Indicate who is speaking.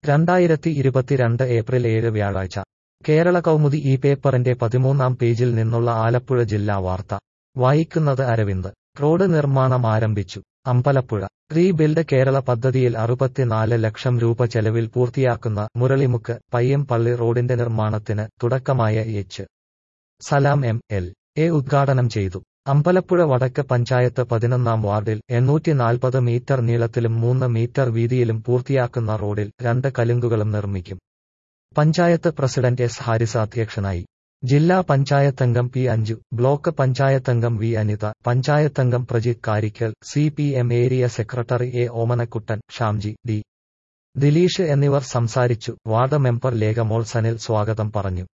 Speaker 1: രണ്ടായിരത്തി ഇരുപത്തിരണ്ട് ഏപ്രിൽ ഏഴ് വ്യാഴാഴ്ച കേരള കൗമുദി ഈ പേപ്പറിന്റെ പതിമൂന്നാം പേജിൽ നിന്നുള്ള ആലപ്പുഴ ജില്ലാ വാർത്ത വായിക്കുന്നത് അരവിന്ദ് റോഡ് നിർമ്മാണം ആരംഭിച്ചു അമ്പലപ്പുഴ റീബിൽഡ് കേരള പദ്ധതിയിൽ അറുപത്തിനാല് ലക്ഷം രൂപ ചെലവിൽ പൂർത്തിയാക്കുന്ന മുരളിമുക്ക് പയ്യംപള്ളി റോഡിന്റെ നിർമ്മാണത്തിന് തുടക്കമായ H Salam M L A ഉദ്ഘാടനം ചെയ്തു അമ്പലപ്പുഴ വടക്ക് പഞ്ചായത്ത് പതിനൊന്നാം വാർഡിൽ എണ്ണൂറ്റി നാൽപ്പത് മീറ്റർ നീളത്തിലും മൂന്ന് മീറ്റർ വീതിയിലും പൂർത്തിയാക്കുന്ന റോഡിൽ രണ്ട് കലുങ്കുകളും നിർമ്മിക്കും പഞ്ചായത്ത് പ്രസിഡന്റ് എസ് ഹാരിസ് അധ്യക്ഷനായി ജില്ലാ പഞ്ചായത്തംഗം പി അഞ്ജു ബ്ലോക്ക് പഞ്ചായത്തംഗം വി അനിത പഞ്ചായത്തംഗം Prajith Karikkal C P M area secretary A Omanakuttan Shamji D Dileesh എന്നിവർ സംസാരിച്ചു വാർഡ് മെമ്പർ ലേഖമോൾ സനിൽ സ്വാഗതം പറഞ്ഞു